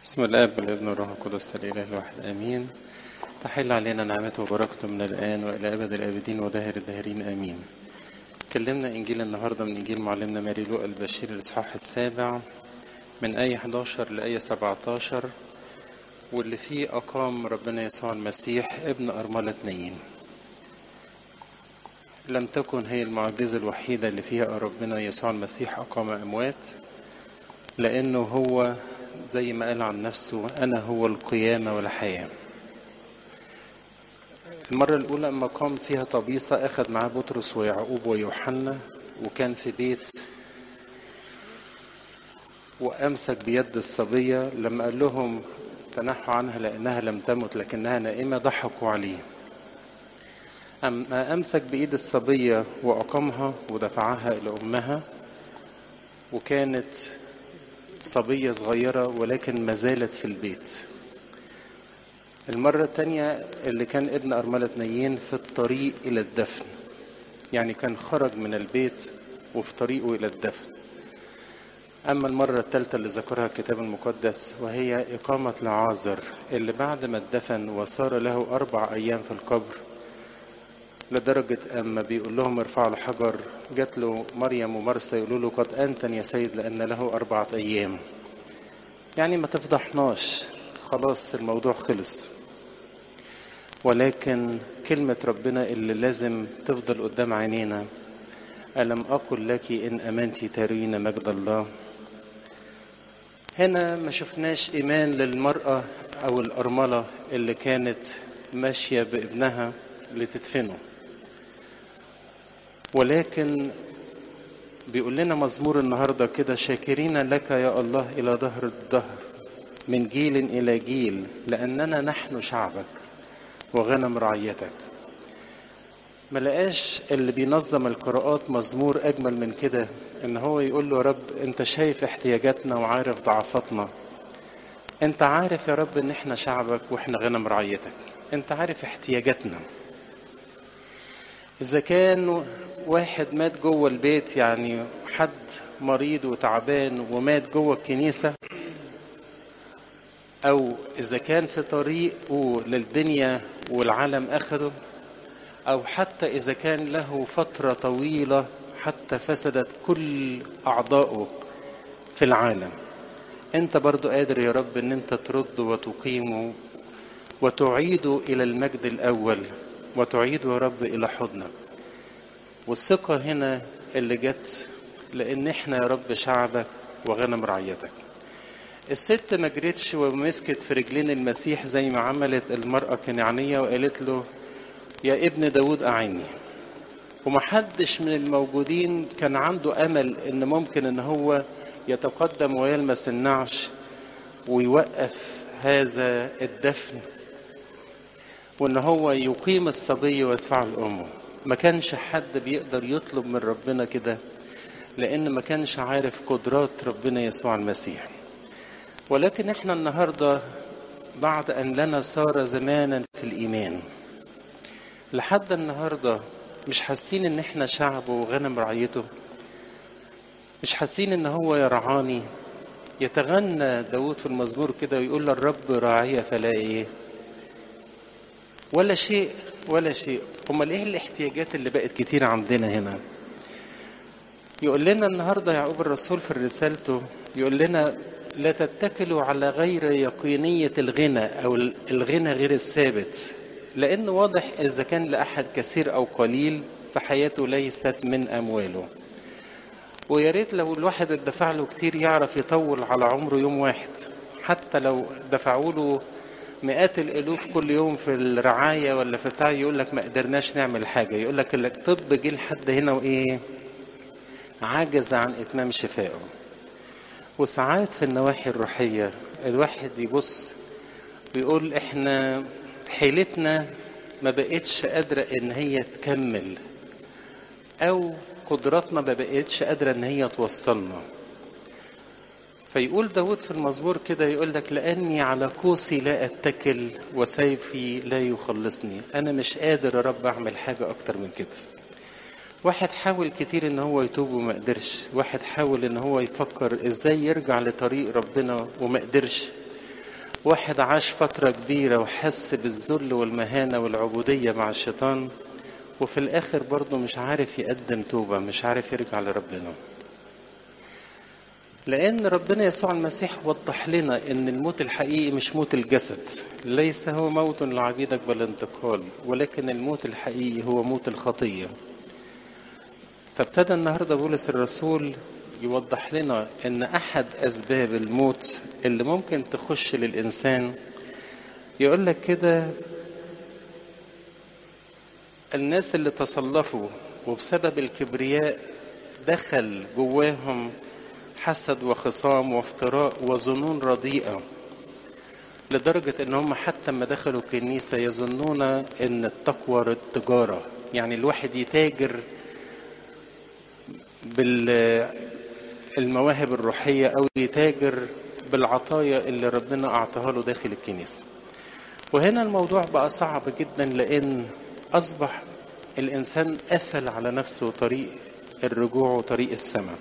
بسم الاب والابن والروح القدس الاله الواحد امين تحل علينا نعمته وبركته من الان والى ابد الابدين وداهر الداهرين امين كلمنا انجيل النهارده من انجيل معلمنا ماري لوقا البشير الاصحاح السابع من ايه 11 لايه 17 واللي فيه اقام ربنا يسوع المسيح ابن ارمله نايين لم تكن هي المعجزه الوحيده اللي فيها ربنا يسوع المسيح اقام اموات لانه هو زي ما قال عن نفسه أنا هو القيامة والحياة المرة الأولى أما قام فيها طبيسة أخذ معاه بطرس ويعقوب ويوحنا وكان في بيت وأمسك بيد الصبية لما قال لهم تنحوا عنها لأنها لم تمت لكنها نائمة ضحكوا عليه أما أمسك بإيد الصبية وأقامها ودفعها إلى أمها وكانت صبية صغيرة ولكن ما زالت في البيت المرة الثانية اللي كان ابن أرملة نيين في الطريق إلى الدفن يعني كان خرج من البيت وفي طريقه إلى الدفن أما المرة الثالثة اللي ذكرها الكتاب المقدس وهي إقامة لعازر اللي بعد ما اتدفن وصار له أربع أيام في القبر لدرجة أما بيقول لهم ارفعوا الحجر جات له مريم ومرسى يقولوا له قد أنتن يا سيد لأن له أربعة أيام يعني ما تفضحناش خلاص الموضوع خلص ولكن كلمة ربنا اللي لازم تفضل قدام عينينا ألم أقل لك إن أمنت ترين مجد الله هنا ما شفناش إيمان للمرأة أو الأرملة اللي كانت ماشية بابنها لتدفنه ولكن بيقول لنا مزمور النهارده كده شاكرين لك يا الله الى ظهر الدهر من جيل الى جيل لاننا نحن شعبك وغنم رعيتك ما لقاش اللي بينظم القراءات مزمور اجمل من كده ان هو يقول له يا رب انت شايف احتياجاتنا وعارف ضعفاتنا انت عارف يا رب ان احنا شعبك واحنا غنم رعيتك انت عارف احتياجاتنا إذا كان واحد مات جوه البيت يعني حد مريض وتعبان ومات جوه الكنيسة أو إذا كان في طريقه للدنيا والعالم أخده أو حتى إذا كان له فترة طويلة حتى فسدت كل أعضائه في العالم أنت برضو قادر يا رب أن أنت ترد وتقيمه وتعيده إلى المجد الأول وتعيده يا رب إلى حضنك والثقة هنا اللي جت لأن احنا يا رب شعبك وغنم رعيتك الست ما جريتش ومسكت في رجلين المسيح زي ما عملت المرأة الكنعانية وقالت له يا ابن داود أعني ومحدش من الموجودين كان عنده أمل إن ممكن إن هو يتقدم ويلمس النعش ويوقف هذا الدفن وان هو يقيم الصبي ويدفعه لامه ما كانش حد بيقدر يطلب من ربنا كده لان ما كانش عارف قدرات ربنا يسوع المسيح ولكن احنا النهارده بعد ان لنا صار زمانا في الايمان لحد النهارده مش حاسين ان احنا شعب وغنم رعيته مش حاسين ان هو يرعاني يتغنى داود في المزمور كده ويقول الرب راعية فلا ايه ولا شيء ولا شيء امال ايه الاحتياجات اللي بقت كتير عندنا هنا يقول لنا النهارده يعقوب الرسول في رسالته يقول لنا لا تتكلوا على غير يقينية الغنى أو الغنى غير الثابت لأن واضح إذا كان لأحد كثير أو قليل فحياته ليست من أمواله ويا ريت لو الواحد اتدفع له كتير يعرف يطول على عمره يوم واحد حتى لو دفعوا له مئات الالوف كل يوم في الرعايه ولا في بتاع يقول لك ما قدرناش نعمل حاجه يقول لك الطب جه لحد هنا وايه عجز عن اتمام شفائه وساعات في النواحي الروحيه الواحد يبص ويقول احنا حيلتنا ما بقتش قادره ان هي تكمل او قدراتنا ما بقتش قادره ان هي توصلنا فيقول داود في المزمور كده يقول لك لأني على قوسي لا أتكل وسيفي لا يخلصني أنا مش قادر يا رب أعمل حاجة أكتر من كده واحد حاول كتير ان هو يتوب وما قدرش واحد حاول ان هو يفكر ازاي يرجع لطريق ربنا وما قدرش واحد عاش فترة كبيرة وحس بالذل والمهانة والعبودية مع الشيطان وفي الآخر برضه مش عارف يقدم توبة مش عارف يرجع لربنا لأن ربنا يسوع المسيح وضح لنا إن الموت الحقيقي مش موت الجسد ليس هو موت لعبيدك بل انتقال ولكن الموت الحقيقي هو موت الخطية فابتدى النهاردة بولس الرسول يوضح لنا إن أحد أسباب الموت اللي ممكن تخش للإنسان يقول لك كده الناس اللي تصلفوا وبسبب الكبرياء دخل جواهم حسد وخصام وافتراء وظنون رديئة لدرجة ان هم حتى لما دخلوا الكنيسة يظنون ان التقوى التجارة يعني الواحد يتاجر بالمواهب الروحية او يتاجر بالعطايا اللي ربنا اعطاها له داخل الكنيسة وهنا الموضوع بقى صعب جدا لان اصبح الانسان قفل على نفسه طريق الرجوع وطريق السماء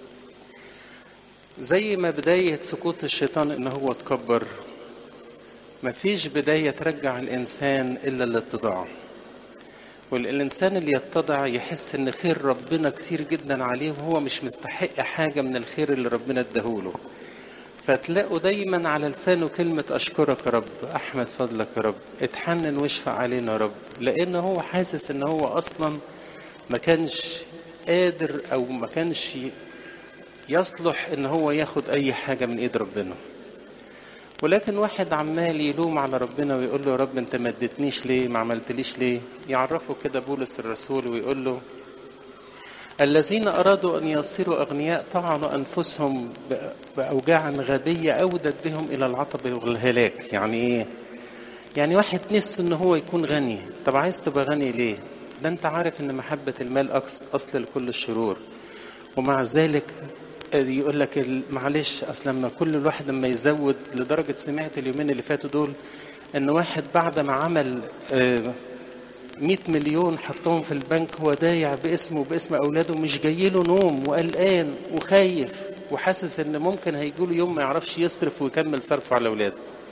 زي ما بداية سقوط الشيطان ان هو اتكبر مفيش بداية ترجع الانسان الا الاتضاع والانسان اللي يتضع يحس ان خير ربنا كتير جدا عليه وهو مش مستحق حاجة من الخير اللي ربنا اداهوله فتلاقوا دايما على لسانه كلمة أشكرك يا رب أحمد فضلك يا رب اتحنن واشفع علينا يا رب لأن هو حاسس إن هو أصلا ما كانش قادر أو ما كانش يصلح إن هو ياخد أي حاجة من إيد ربنا ولكن واحد عمال يلوم على ربنا ويقول له يا رب انت ما اديتنيش ليه ما عملتليش ليه يعرفه كده بولس الرسول ويقول له الذين أرادوا أن يصيروا أغنياء طعنوا أنفسهم بأوجاع غبية أودت بهم إلى العطب والهلاك يعني إيه؟ يعني واحد نفسه إن هو يكون غني طب عايز تبقى غني ليه؟ ده أنت عارف إن محبة المال أصل لكل الشرور ومع ذلك يقول لك معلش أصل لما كل الواحد لما يزود لدرجة سمعت اليومين اللي فاتوا دول إن واحد بعد ما عمل 100 مليون حطهم في البنك هو دايع باسمه وباسم اولاده مش جاي له نوم وقلقان وخايف وحاسس ان ممكن هيجي له يوم ما يعرفش يصرف ويكمل صرفه على اولاده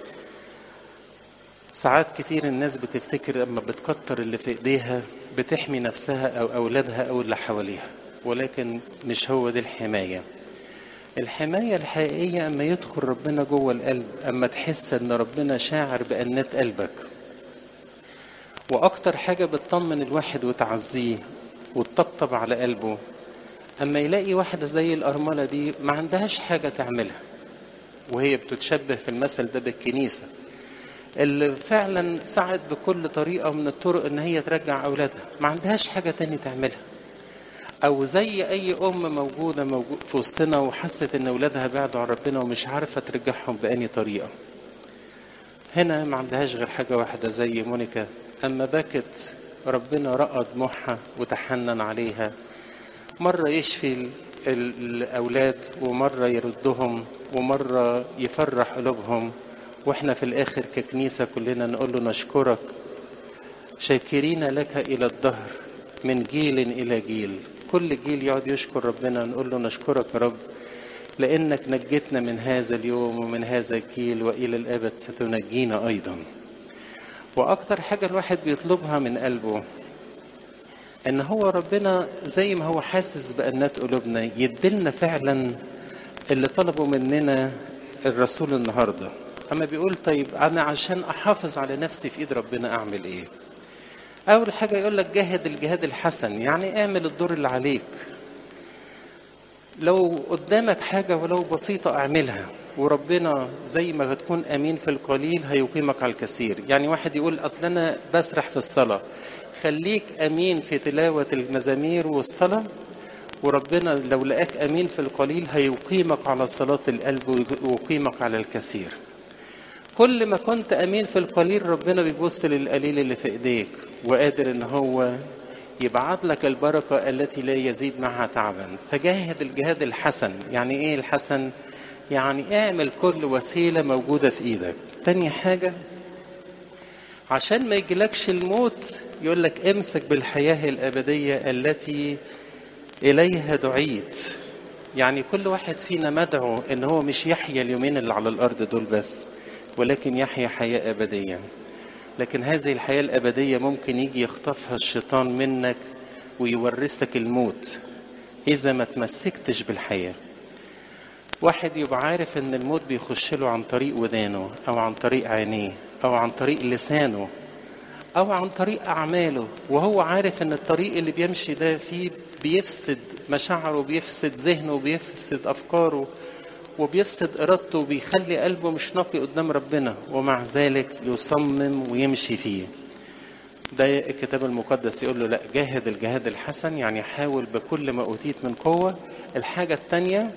ساعات كتير الناس بتفتكر اما بتكتر اللي في ايديها بتحمي نفسها او اولادها او اللي حواليها ولكن مش هو دي الحمايه الحماية الحقيقية أما يدخل ربنا جوه القلب أما تحس أن ربنا شاعر بأنات قلبك واكتر حاجة بتطمن الواحد وتعزيه وتطبطب على قلبه اما يلاقي واحدة زي الارملة دي ما عندهاش حاجة تعملها وهي بتتشبه في المثل ده بالكنيسة اللي فعلا سعت بكل طريقة من الطرق ان هي ترجع اولادها ما عندهاش حاجة تاني تعملها او زي اي ام موجودة موجود في وسطنا وحست ان اولادها بعدوا عن ربنا ومش عارفة ترجعهم بأني طريقة هنا ما عندهاش غير حاجة واحدة زي مونيكا أما بكت ربنا رأى دموعها وتحنن عليها مرة يشفي الأولاد ومرة يردهم ومرة يفرح قلوبهم وإحنا في الآخر ككنيسة كلنا نقول له نشكرك شاكرين لك إلى الدهر من جيل إلى جيل كل جيل يقعد يشكر ربنا نقول له نشكرك يا رب لأنك نجتنا من هذا اليوم ومن هذا الجيل وإلى الأبد ستنجينا أيضا واكتر حاجة الواحد بيطلبها من قلبه ان هو ربنا زي ما هو حاسس بأنات قلوبنا يدلنا فعلا اللي طلبه مننا الرسول النهاردة اما بيقول طيب انا عشان احافظ على نفسي في ايد ربنا اعمل ايه اول حاجة يقول لك جاهد الجهاد الحسن يعني اعمل الدور اللي عليك لو قدامك حاجة ولو بسيطة اعملها وربنا زي ما هتكون امين في القليل هيقيمك على الكثير يعني واحد يقول اصل انا بسرح في الصلاه خليك امين في تلاوه المزامير والصلاه وربنا لو لقاك امين في القليل هيقيمك على صلاه القلب ويقيمك على الكثير كل ما كنت امين في القليل ربنا بيبص للقليل اللي في ايديك وقادر ان هو يبعت لك البركه التي لا يزيد معها تعبا فجاهد الجهاد الحسن يعني ايه الحسن يعني اعمل كل وسيلة موجودة في ايدك تاني حاجة عشان ما يجيلكش الموت يقول لك امسك بالحياة الأبدية التي إليها دعيت يعني كل واحد فينا مدعو ان هو مش يحيا اليومين اللي على الأرض دول بس ولكن يحيا حياة أبدية لكن هذه الحياة الأبدية ممكن يجي يخطفها الشيطان منك ويورثك الموت إذا ما تمسكتش بالحياة واحد يبقى عارف ان الموت بيخش له عن طريق ودانه او عن طريق عينيه او عن طريق لسانه او عن طريق اعماله وهو عارف ان الطريق اللي بيمشي ده فيه بيفسد مشاعره بيفسد ذهنه وبيفسد افكاره وبيفسد ارادته وبيخلي قلبه مش نقي قدام ربنا ومع ذلك يصمم ويمشي فيه ده الكتاب المقدس يقول له لا جاهد الجهاد الحسن يعني حاول بكل ما اوتيت من قوه الحاجه الثانيه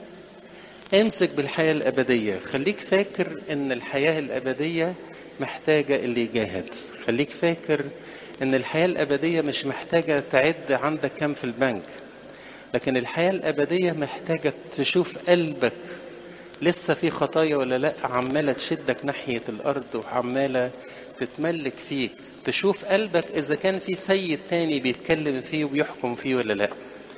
امسك بالحياة الأبدية خليك فاكر ان الحياة الأبدية محتاجة اللي يجاهد خليك فاكر ان الحياة الأبدية مش محتاجة تعد عندك كام في البنك لكن الحياة الأبدية محتاجة تشوف قلبك لسه في خطايا ولا لا عمالة تشدك ناحية الأرض وعمالة تتملك فيك تشوف قلبك إذا كان في سيد تاني بيتكلم فيه وبيحكم فيه ولا لأ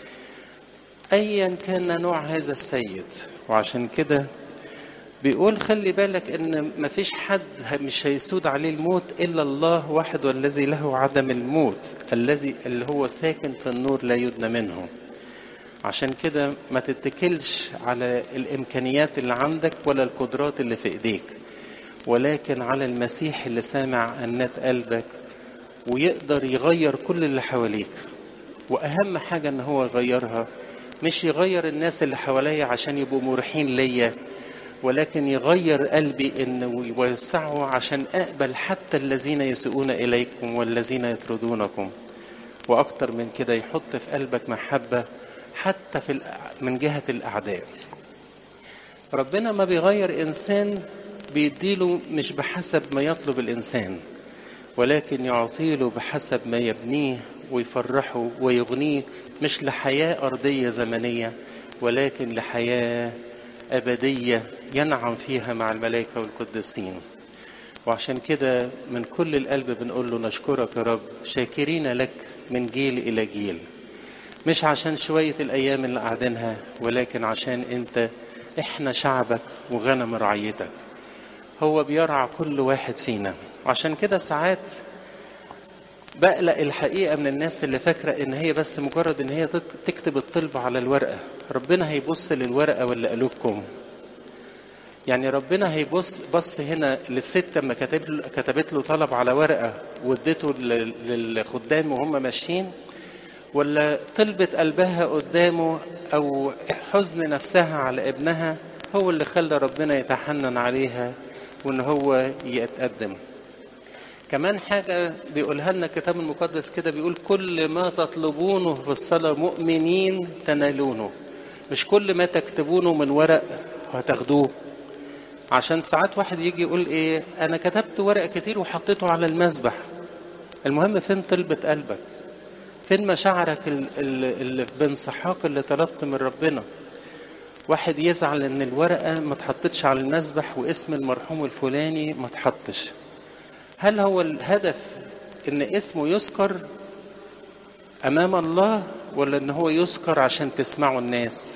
ايا كان نوع هذا السيد وعشان كده بيقول خلي بالك ان مفيش حد مش هيسود عليه الموت الا الله وحده الذي له عدم الموت الذي اللي هو ساكن في النور لا يدنى منه عشان كده ما تتكلش على الامكانيات اللي عندك ولا القدرات اللي في ايديك ولكن على المسيح اللي سامع انات قلبك ويقدر يغير كل اللي حواليك واهم حاجه ان هو يغيرها مش يغير الناس اللي حواليا عشان يبقوا مريحين ليا ولكن يغير قلبي انه ويوسعه عشان اقبل حتى الذين يسيئون اليكم والذين يطردونكم واكتر من كده يحط في قلبك محبه حتى في من جهه الاعداء ربنا ما بيغير انسان بيديله مش بحسب ما يطلب الانسان ولكن يعطيله بحسب ما يبنيه ويفرحه ويغنيه مش لحياة أرضية زمنية ولكن لحياة أبدية ينعم فيها مع الملائكة والقديسين وعشان كده من كل القلب بنقول له نشكرك يا رب شاكرين لك من جيل إلى جيل مش عشان شوية الأيام اللي قاعدينها ولكن عشان أنت إحنا شعبك وغنم رعيتك هو بيرعى كل واحد فينا وعشان كده ساعات بقلق الحقيقة من الناس اللي فاكرة إن هي بس مجرد إن هي تكتب الطلب على الورقة ربنا هيبص للورقة ولا قلوبكم يعني ربنا هيبص بص هنا للست لما كتب كتبت له طلب على ورقة واديته للخدام وهم ماشيين ولا طلبت قلبها قدامه أو حزن نفسها على ابنها هو اللي خلى ربنا يتحنن عليها وإن هو يتقدم كمان حاجة بيقولها لنا الكتاب المقدس كده بيقول كل ما تطلبونه في الصلاة مؤمنين تنالونه مش كل ما تكتبونه من ورق هتاخدوه عشان ساعات واحد يجي يقول ايه انا كتبت ورق كتير وحطيته على المسبح المهم فين طلبة قلبك فين مشاعرك اللي بانسحاق اللي طلبت من ربنا واحد يزعل ان الورقة ما اتحطتش على المسبح واسم المرحوم الفلاني ما اتحطش هل هو الهدف ان اسمه يذكر امام الله ولا ان هو يذكر عشان تسمعوا الناس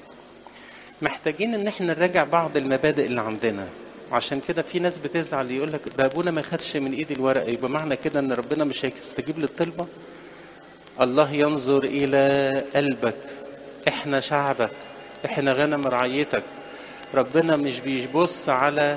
محتاجين ان احنا نراجع بعض المبادئ اللي عندنا عشان كده في ناس بتزعل يقول لك ده ابونا ما خدش من ايدي الورقه يبقى معنى كده ان ربنا مش هيستجيب للطلبه الله ينظر الى قلبك احنا شعبك احنا غنم رعيتك ربنا مش بيبص على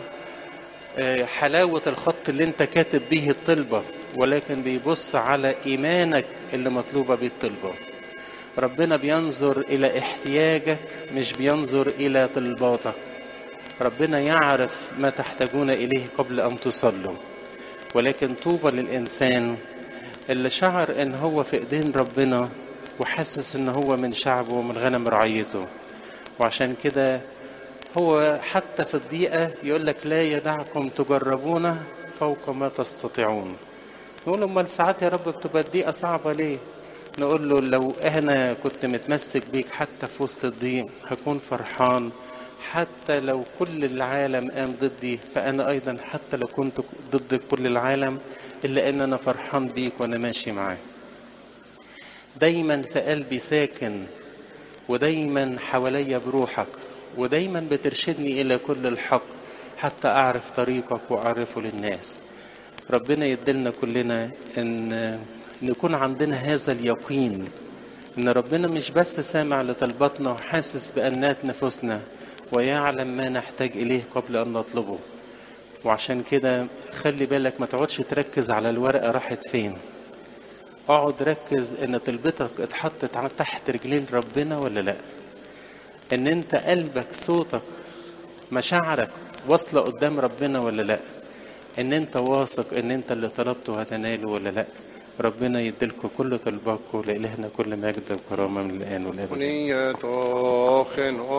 حلاوة الخط اللي انت كاتب به الطلبة ولكن بيبص على ايمانك اللي مطلوبة به الطلبة ربنا بينظر الى احتياجك مش بينظر الى طلباتك ربنا يعرف ما تحتاجون اليه قبل ان تصلوا ولكن طوبى للانسان اللي شعر ان هو في ايدين ربنا وحاسس ان هو من شعبه ومن غنم رعيته وعشان كده هو حتى في الضيقة يقول لك لا يدعكم تجربون فوق ما تستطيعون نقول امال ساعات يا رب بتبقى الضيقة صعبة ليه نقول له لو انا كنت متمسك بيك حتى في وسط الضيق هكون فرحان حتى لو كل العالم قام ضدي فانا ايضا حتى لو كنت ضد كل العالم الا ان انا فرحان بيك وانا ماشي معاك دايما في قلبي ساكن ودايما حواليا بروحك ودايما بترشدني الى كل الحق حتى أعرف طريقك وأعرفه للناس ربنا يدلنا كلنا ان نكون عندنا هذا اليقين ان ربنا مش بس سامع لطلباتنا وحاسس بأنات نفوسنا ويعلم ما نحتاج إليه قبل أن نطلبه وعشان كده خلي بالك ما تقعدش تركز على الورقة راحت فين اقعد ركز ان طلبتك اتحطت تحت رجلين ربنا ولا لا ان انت قلبك صوتك مشاعرك واصلة قدام ربنا ولا لا ان انت واثق ان انت اللي طلبته هتناله ولا لا ربنا يديلكم كل طلباتكم لإلهنا كل مجد وكرامة من الآن والأبد نية